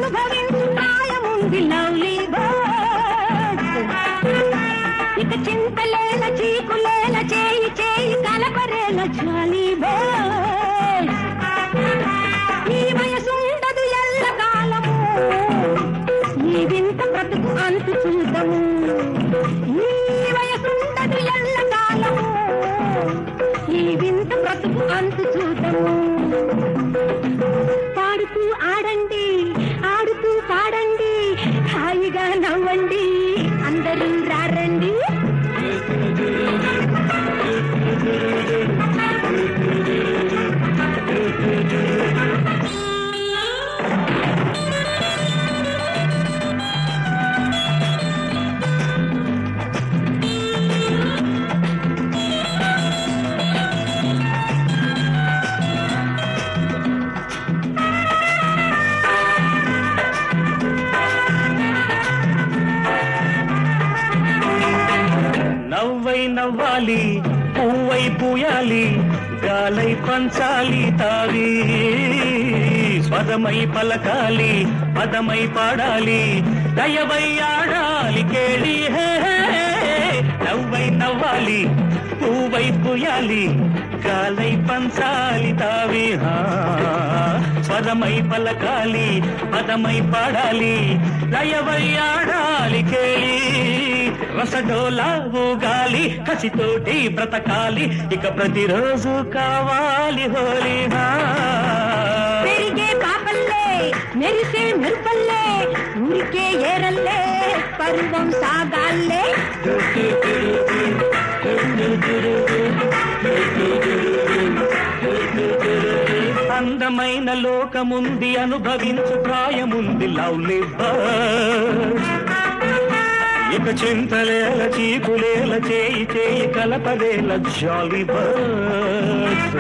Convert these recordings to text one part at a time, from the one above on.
అనుభవించు ప్రాయముంది lovely birds ఇక చింతలేల చీకులేల చేయి చేయి కలపరేల జాలీ బర్డ్స్ ఈ వయసుండదు ఎల్ల కాలము ఈ వింత బ్రతుకు అంతు చూద్దాము ఈ వయసుండదు ఎల్ల కాలము ఈ వింత బ్రతుకు అంతు చూద్దాము పాడుతూ ఆడండి ఆడుతూ పాడండి హాయిగా నవ్వండి అందరూ రారండి నవ్వై నవ్వాలి పువ్వై పూయాలి గాలై పంచాలి తావి స్వరమై పలకాలి పదమై పాడాలి దయవై ఆడాలి కేళి హే హే. నవ్వై నవ్వాలి పువ్వై పూయాలి గాలై పంచాలి తావి హా. స్వరమై పలకాలి పదమై పాడాలి లయవై ఆడాలి కేళి రసడోలా ఊగాలి కసితోటి బ్రతకాలి ఇక ప్రతిరోజు కావాలి హోలీ హా. పెరిగే పాపల్లే మెరిసే మెరుపల్లే ఊరికే ఏరల్లే పరువం సాగాల్లే అందమైన లోకముంది అనుభవించు ప్రాయముంది లవ్లీ బర్డ్స్ ఇక చింతలేల చీకులేల చేయి చేయి కలపలేల జాలీ బర్డ్స్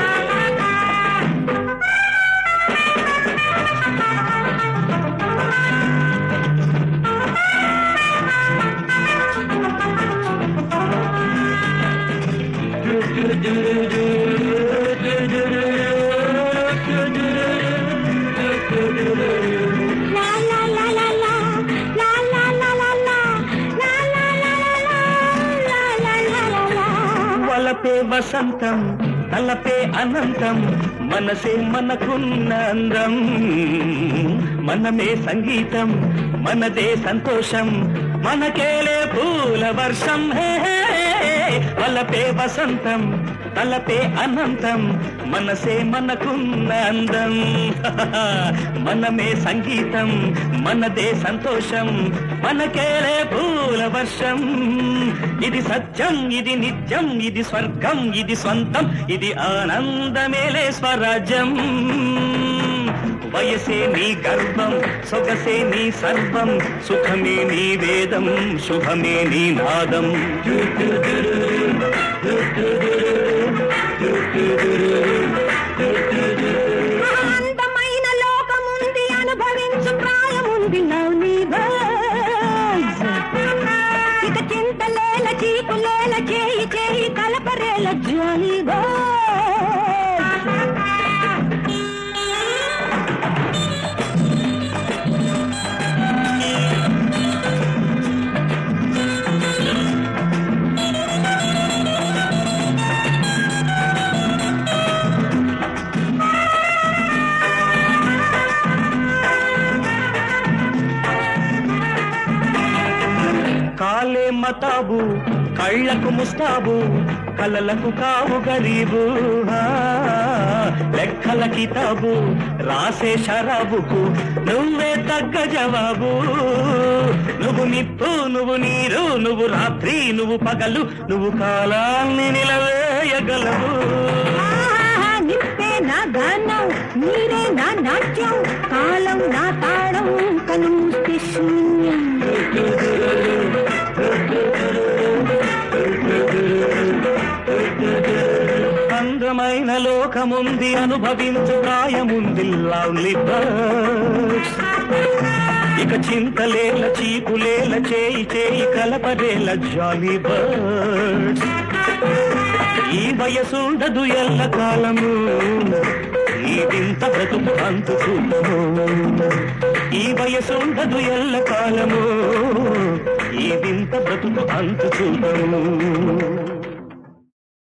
లా లా లా లా లా లా లా లా లా లా లా లా లా లా లా లా లా లా లా వలపే వసంతం తలపే అనంతం మనసే మనకున్న అందం మనమే సంగీతం మనదే సంతోషం మనకేలే పూల వర్షం హే హే. వలపే వసంతం తలపే అనంతం మనసే మనకున్న అందం మనమే సంగీతం మనదే సంతోషం మనకేలే పూల వర్షం ఇది సత్యం ఇది నిత్యం ఇది స్వర్గం ఇది స్వంతం ఇది ఆనందమేలే స్వరాజ్యం వయసే నీ గర్వం సొగసే నీ సర్వం సుఖమే నీ వేదం శుభమే నీ నాదం అందమైన లోకముంది అనుభవించు ప్రాయముంది లవ్లీ బర్డ్స్ ఇక చింతలేల చీకులేల చేయి చేయి కలపరేల జాలీ కాలే మతాబు కళ్ళకు ముస్తాబు కలలకు కావు గరీబు ఆ, లెక్కల కితాబు రాసే షరాబుకు నువ్వే తగ్గ జవాబు నువ్వు నిప్పు నువ్వు నీరు నువ్వు రాత్రి నువ్వు పగలు నువ్వు కాలాన్ని నిలవేయగలవు ఆహా, నిప్పే నా గానం నీరే నా నాట్యం కాలం నా తాళం కను మూస్తే శూన్యం అందమైన లోకముంది అనుభవించు ప్రాయముంది లవ్లీ బర్డ్స్ ఇక చింతలేల చీకులేల చేయి చేయి కలపరేల జాలీ బర్డ్స్ ఈ వయసుండదు ఎల్ల కాలము ఈ వింత బ్రతుకు అంతు చూడము ఈ వయసుండదు ఎల్ల కాలము ఈ వింత బ్రతుకు అంతు చూడము